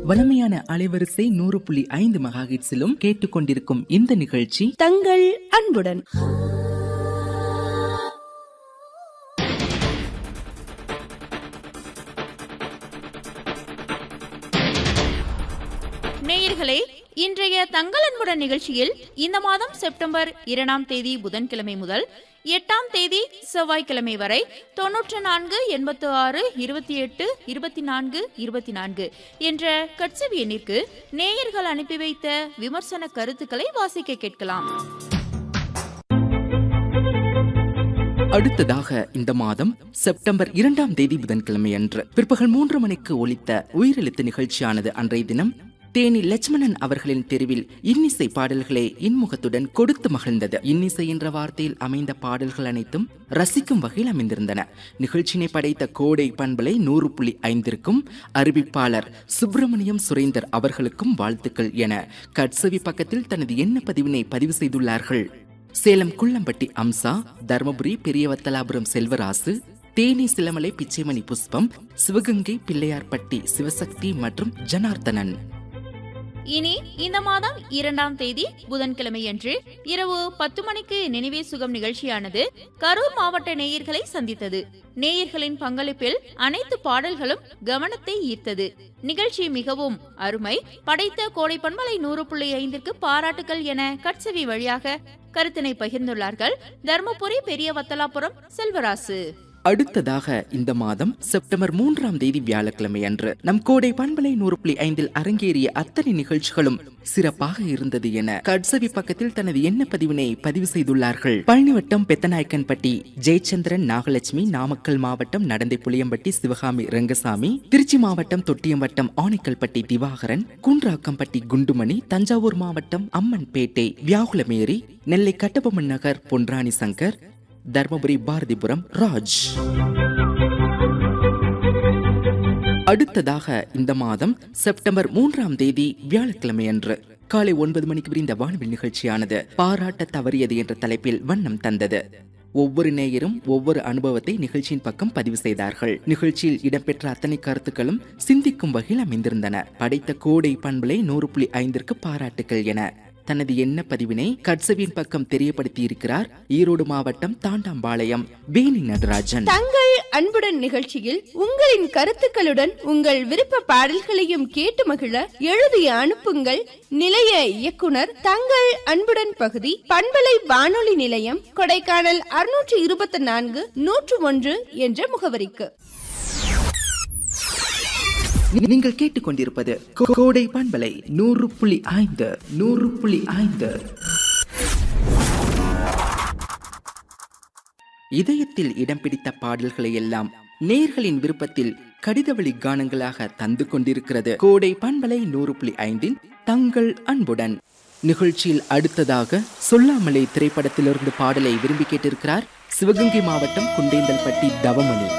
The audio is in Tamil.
வளமையான அலைவரிசை நூறு புள்ளி ஐந்து மெகாஹிட்ஸிலும் கேட்டுக்கொண்டிருக்கும் இந்த நிகழ்ச்சி தங்கள் அன்புடன் நேயர்களே இன்றைய தங்கள் அன்புடன் நிகழ்ச்சியில் இந்த மாதம் செப்டம்பர் இரண்டாம் தேதி புதன்கிழமை முதல் எட்டாம் தேதி செவ்வாய்க்கிழமை வரை தொன்னூற்று நான்கு எண்பத்து ஆறு இருபத்தி எட்டு இருபத்தி நான்கு இருபத்தி நான்கு என்ற கட்சவி எண்ணிற்கு நேயர்கள் அனுப்பி வைத்த விமர்சன கருத்துக்களை வாசிக்க கேட்கலாம் அடுத்ததாக இந்த மாதம் செப்டம்பர் இரண்டாம் தேதி புதன்கிழமை அன்று பிற்பகல் மூன்று மணிக்கு ஒலித்த உயிரெழுத்து நிகழ்ச்சியானது அன்றைய தினம் தேனி லட்சுமணன் அவர்களின் தெருவில் இன்னிசை பாடல்களை இன்முகத்துடன் கொடுத்து மகிழ்ந்தது இன்னிசை என்ற வார்த்தையில் அமைந்த பாடல்கள் அனைத்தும் ரசிக்கும் வகையில் அமைந்திருந்தன நிகழ்ச்சியினை படைத்த கோடை பண்பலை நூறு புள்ளி ஐந்திற்கும் அறிவிப்பாளர் சுப்பிரமணியம் சுரேந்தர் அவர்களுக்கும் வாழ்த்துக்கள் என கட்சவி பக்கத்தில் தனது எண்ண பதிவினை பதிவு செய்துள்ளார்கள் சேலம் குள்ளம்பட்டி அம்சா தர்மபுரி பெரியவத்தலாபுரம் செல்வராசு தேனி சிலமலை பிச்சைமணி புஷ்பம் சிவகங்கை பிள்ளையார்பட்டி சிவசக்தி மற்றும் ஜனார்த்தனன் இனி இந்த மாதம் இரண்டாம் தேதி புதன்கிழமையன்று இரவு பத்து மணிக்கு நினைவே சுகம் நிகழ்ச்சியானது கரூர் மாவட்ட நேயர்களை சந்தித்தது நேயர்களின் பங்களிப்பில் அனைத்து பாடல்களும் கவனத்தை ஈர்த்தது நிகழ்ச்சி மிகவும் அருமை படைத்த கோடை பண்பலை நூறு புள்ளி ஐந்திற்கு பாராட்டுகள் என கட்சவி வழியாக கருத்தினை பகிர்ந்துள்ளார்கள் தர்மபுரி பெரிய வத்தலாபுரம் செல்வராசு அடுத்ததாக இந்த மாதம் செப்டம்பர் மூன்றாம் தேதி வியாழக்கிழமை அன்று நம் கோடை பண்பலை நூறு புள்ளி ஐந்தில் அரங்கேறிய அத்தனை நிகழ்ச்சிகளும் சிறப்பாக இருந்தது என கட்சவி பக்கத்தில் தனது எண்ண பதிவினை பதிவு செய்துள்ளார்கள் பழனிவட்டம் பெத்தநாயக்கன்பட்டி ஜெயச்சந்திரன் நாகலட்சுமி நாமக்கல் மாவட்டம் நடந்தை புளியம்பட்டி சிவகாமி ரங்கசாமி திருச்சி மாவட்டம் தொட்டியம்பட்டம் ஆனைக்கல்பட்டி திவாகரன் குன்றாக்கம்பட்டி குண்டுமணி தஞ்சாவூர் மாவட்டம் அம்மன்பேட்டை வியாகுலமேரி நெல்லை கட்டபொம்மன் நகர் பொன்ராணி சங்கர் தர்மபுரி பாரதிபுரம் ராஜ் அடுத்ததாக இந்த மாதம் செப்டம்பர் மூன்றாம் தேதி வியாழக்கிழமை அன்று காலை ஒன்பது மணிக்கு விரிந்த வானவில் நிகழ்ச்சியானது பாராட்ட தவறியது என்ற தலைப்பில் வண்ணம் தந்தது ஒவ்வொரு நேயரும் ஒவ்வொரு அனுபவத்தை நிகழ்ச்சியின் பக்கம் பதிவு செய்தார்கள் நிகழ்ச்சியில் இடம்பெற்ற அத்தனை கருத்துக்களும் சிந்திக்கும் வகையில் அமைந்திருந்தன படைத்த கோடை பண்பலை நூறு புள்ளி ஐந்திற்கு பாராட்டுகள் என தனது எண்ண பதிவினை கட்சவியின் பக்கம் தெரியப்படுத்தி இருக்கிறார் ஈரோடு மாவட்டம் தாண்டாம்பாளையம் வேணி நடராஜன் தங்கள் அன்புடன் நிகழ்ச்சியில் உங்களின் கருத்துக்களுடன் உங்கள் விருப்ப பாடல்களையும் கேட்டு மகிழ எழுதி அனுப்புங்கள் நிலைய இயக்குனர் தங்கள் அன்புடன் பகுதி பண்பலை வானொலி நிலையம் கொடைக்கானல் அறுநூற்று இருபத்தி நான்கு நூற்று ஒன்று என்ற முகவரிக்கு நீங்கள் கேட்டுக்கொண்டிருப்பது கோ- கோடை பண்பலை நூறு புள்ளி ஐந்து நூறு புள்ளி ஐந்து இதயத்தில் இடம் பிடித்த பாடல்களை எல்லாம் நேர்களின் விருப்பத்தில் கடிதவழி கானங்களாக தந்து கொண்டிருக்கிறது கோடை பண்பலை நூறு புள்ளி ஐந்தின் தங்கள் அன்புடன் நிகழ்ச்சியில் அடுத்ததாக சொல்லாமலே திரைப்படத்திலிருந்து பாடலை விரும்பி கேட்டிருக்கிறார் சிவகங்கை மாவட்டம் குண்டேந்தல்பட்டி தவமணி